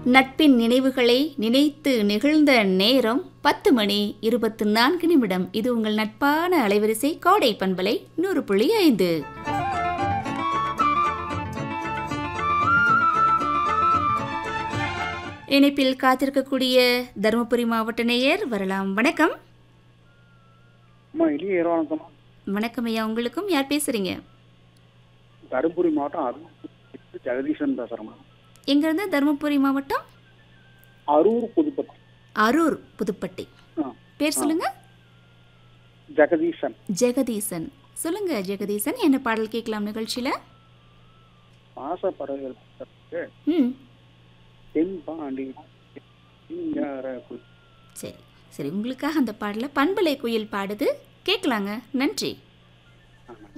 நட்பின் நினைவுகளை நினைத்து நிகழ்ந்த நேரம் பத்து மணி இருபத்து நான்கு நிமிடம் இது உங்கள் நட்பான அலைவரிசை கோடை பண்பலை நூறு புள்ளி ஐந்து இணைப்பில் காத்திருக்கக்கூடிய தருமபுரி மாவட்ட நேயர் வரலாம் வணக்கம் அம்மா இளைய இரவு வணக்கம் வணக்கம் ஐயா உங்களுக்கும் யார் பேசுறீங்க தருமபுரி மாவட்டம் அருள் ஜெகதீசன் பேசுகிறேம்மா எங்கிருந்து தருமபுரி மாவட்டம் அரூர் புதுப்பட்டி அரூர் புதுப்பட்டி ஆ பேர் சொல்லுங்க ஜெகதீசன் ஜெகதீசன் சொல்லுங்க ஜெகதீசன் என்ன பாடல் கேட்கலாம் நிகழ்ச்சியில பாச பறவைகள் புத்தகத்துக்கு ம் தென்பாண்டி சிங்கார குயில். சரி சரி உங்களுக்காக அந்த பாடலை பண்பலை குயில் பாடுது கேட்கலாங்க நன்றி